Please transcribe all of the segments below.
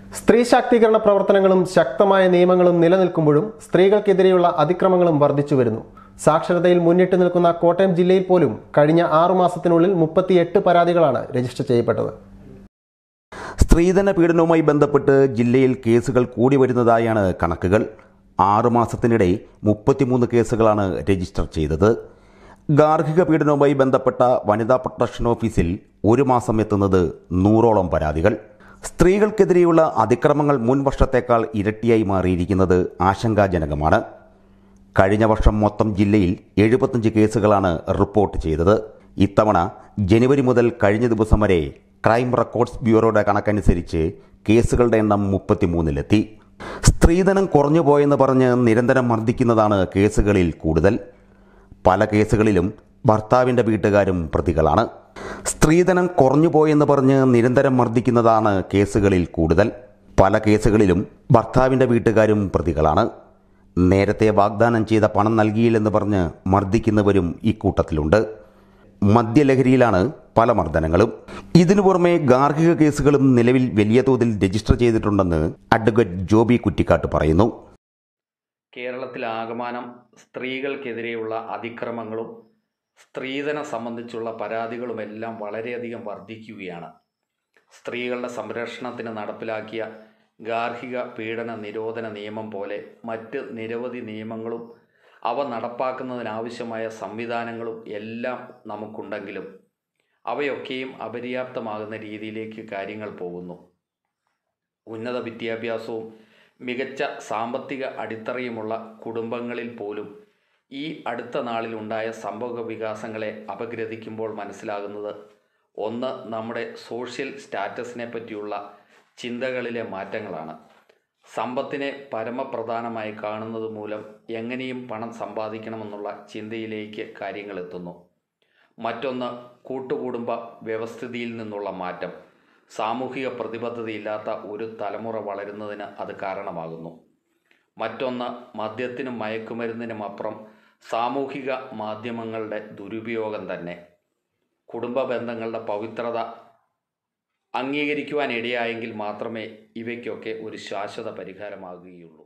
സ്ത്രീ ശാക്തീകരണ പ്രവർത്തനങ്ങളും ശക്തമായ നിയമങ്ങളും നിലനിൽക്കുമ്പോഴും സ്ത്രീകൾക്കെതിരെയുള്ള അതിക്രമങ്ങളും വർദ്ധിച്ചു വരുന്നു സാക്ഷരതയിൽ മുന്നിട്ട് നിൽക്കുന്ന കോട്ടയം ജില്ലയിൽ പോലും കഴിഞ്ഞ ആറു മാസത്തിനുള്ളിൽ മുപ്പത്തിയെട്ട് പരാതികളാണ് രജിസ്റ്റർ ചെയ്യപ്പെട്ടത് സ്ത്രീധന പീഡനവുമായി ബന്ധപ്പെട്ട് ജില്ലയിൽ കേസുകൾ കൂടി വരുന്നതായാണ് കണക്കുകൾ ആറുമാസത്തിനിടെ മുപ്പത്തിമൂന്ന് കേസുകളാണ് രജിസ്റ്റർ ചെയ്തത് ഗാർഹിക പീഡനവുമായി ബന്ധപ്പെട്ട വനിതാ പ്രൊട്ടക്ഷൻ ഓഫീസിൽ ഒരു മാസം എത്തുന്നത് നൂറോളം പരാതികൾ സ്ത്രീകൾക്കെതിരെയുള്ള അതിക്രമങ്ങൾ മുൻ വർഷത്തേക്കാൾ ഇരട്ടിയായി മാറിയിരിക്കുന്നത് ആശങ്കാജനകമാണ് കഴിഞ്ഞ വർഷം മൊത്തം ജില്ലയിൽ എഴുപത്തഞ്ച് കേസുകളാണ് റിപ്പോർട്ട് ചെയ്തത് ഇത്തവണ ജനുവരി മുതൽ കഴിഞ്ഞ ദിവസം വരെ ക്രൈം റെക്കോർഡ്സ് ബ്യൂറോയുടെ കണക്കനുസരിച്ച് കേസുകളുടെ എണ്ണം മുപ്പത്തിമൂന്നിലെത്തി സ്ത്രീധനം കുറഞ്ഞു പോയെന്ന് പറഞ്ഞ് നിരന്തരം മർദ്ദിക്കുന്നതാണ് കേസുകളിൽ കൂടുതൽ പല കേസുകളിലും ഭർത്താവിൻ്റെ വീട്ടുകാരും പ്രതികളാണ് സ്ത്രീധനം കുറഞ്ഞു പോയെന്ന് പറഞ്ഞ് നിരന്തരം മർദ്ദിക്കുന്നതാണ് കേസുകളിൽ കൂടുതൽ പല കേസുകളിലും ഭർത്താവിൻ്റെ വീട്ടുകാരും പ്രതികളാണ് നേരത്തെ വാഗ്ദാനം ചെയ്ത പണം നൽകിയില്ലെന്ന് പറഞ്ഞ് മർദ്ദിക്കുന്നവരും ഇക്കൂട്ടത്തിലുണ്ട് മദ്യലഹരിയിലാണ് പല മർദ്ദനങ്ങളും ഇതിനു പുറമെ ഗാർഹിക കേസുകളും നിലവിൽ വലിയ തോതിൽ രജിസ്റ്റർ ചെയ്തിട്ടുണ്ടെന്ന് അഡ്വക്കേറ്റ് ജോബി കുറ്റിക്കാട്ട് പറയുന്നു കേരളത്തിലാകമാനം സ്ത്രീകൾക്കെതിരെയുള്ള അതിക്രമങ്ങളും സ്ത്രീധനം സംബന്ധിച്ചുള്ള പരാതികളുമെല്ലാം വളരെയധികം വർദ്ധിക്കുകയാണ് സ്ത്രീകളുടെ സംരക്ഷണത്തിന് നടപ്പിലാക്കിയ ഗാർഹിക പീഡന നിരോധന നിയമം പോലെ മറ്റ് നിരവധി നിയമങ്ങളും അവ നടപ്പാക്കുന്നതിനാവശ്യമായ സംവിധാനങ്ങളും എല്ലാം നമുക്കുണ്ടെങ്കിലും അവയൊക്കെയും അപര്യാപ്തമാകുന്ന രീതിയിലേക്ക് കാര്യങ്ങൾ പോകുന്നു ഉന്നത വിദ്യാഭ്യാസവും മികച്ച സാമ്പത്തിക അടിത്തറയുമുള്ള കുടുംബങ്ങളിൽ പോലും ഈ അടുത്ത നാളിൽ ഉണ്ടായ സംഭവ വികാസങ്ങളെ അപഗ്രഥിക്കുമ്പോൾ മനസ്സിലാകുന്നത് ഒന്ന് നമ്മുടെ സോഷ്യൽ സ്റ്റാറ്റസിനെ പറ്റിയുള്ള ചിന്തകളിലെ മാറ്റങ്ങളാണ് സമ്പത്തിനെ പരമപ്രധാനമായി കാണുന്നത് മൂലം എങ്ങനെയും പണം സമ്പാദിക്കണമെന്നുള്ള ചിന്തയിലേക്ക് കാര്യങ്ങൾ എത്തുന്നു മറ്റൊന്ന് കൂട്ടുകുടുംബ വ്യവസ്ഥിതിയിൽ നിന്നുള്ള മാറ്റം സാമൂഹിക പ്രതിബദ്ധതയില്ലാത്ത ഒരു തലമുറ വളരുന്നതിന് അത് കാരണമാകുന്നു മറ്റൊന്ന് മദ്യത്തിനും മയക്കുമരുന്നിനും അപ്പുറം സാമൂഹിക മാധ്യമങ്ങളുടെ ദുരുപയോഗം തന്നെ കുടുംബ ബന്ധങ്ങളുടെ പവിത്രത അംഗീകരിക്കുവാൻ ഇടയായെങ്കിൽ മാത്രമേ ഇവയ്ക്കൊക്കെ ഒരു ശാശ്വത പരിഹാരമാകുകയുള്ളൂ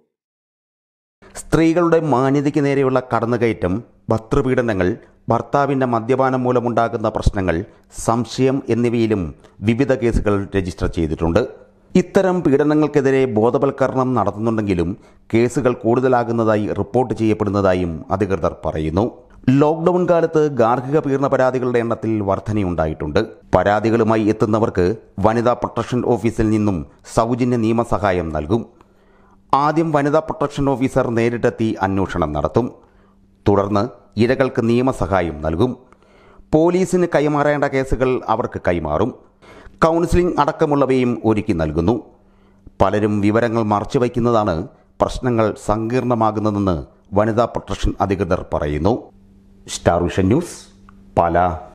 സ്ത്രീകളുടെ മാന്യതയ്ക്ക് നേരെയുള്ള കടന്നുകയറ്റം ഭർത്തൃപീഡനങ്ങൾ ഭർത്താവിൻ്റെ മദ്യപാനം മൂലമുണ്ടാകുന്ന പ്രശ്നങ്ങൾ സംശയം എന്നിവയിലും വിവിധ കേസുകൾ രജിസ്റ്റർ ചെയ്തിട്ടുണ്ട് ഇത്തരം പീഡനങ്ങൾക്കെതിരെ ബോധവൽക്കരണം നടത്തുന്നുണ്ടെങ്കിലും കേസുകൾ കൂടുതലാകുന്നതായി റിപ്പോർട്ട് ചെയ്യപ്പെടുന്നതായും അധികൃതർ പറയുന്നു ലോക്ക്ഡൌൺ കാലത്ത് ഗാർഹിക പീഡന പരാതികളുടെ എണ്ണത്തിൽ വർധനയുണ്ടായിട്ടുണ്ട് പരാതികളുമായി എത്തുന്നവർക്ക് വനിതാ പ്രൊട്ടക്ഷൻ ഓഫീസിൽ നിന്നും സൗജന്യ നിയമസഹായം നൽകും ആദ്യം വനിതാ പ്രൊട്ടക്ഷൻ ഓഫീസർ നേരിട്ടെത്തി അന്വേഷണം നടത്തും തുടർന്ന് ഇരകൾക്ക് നിയമസഹായം നൽകും പോലീസിന് കൈമാറേണ്ട കേസുകൾ അവർക്ക് കൈമാറും കൗൺസിലിംഗ് അടക്കമുള്ളവയും ഒരുക്കി നൽകുന്നു പലരും വിവരങ്ങൾ മറച്ചുവയ്ക്കുന്നതാണ് പ്രശ്നങ്ങൾ സങ്കീർണമാകുന്നതെന്ന് വനിതാ പ്രൊട്ടക്ഷൻ അധികൃതർ പറയുന്നു സ്റ്റാർ വിഷൻ ന്യൂസ് പാലാ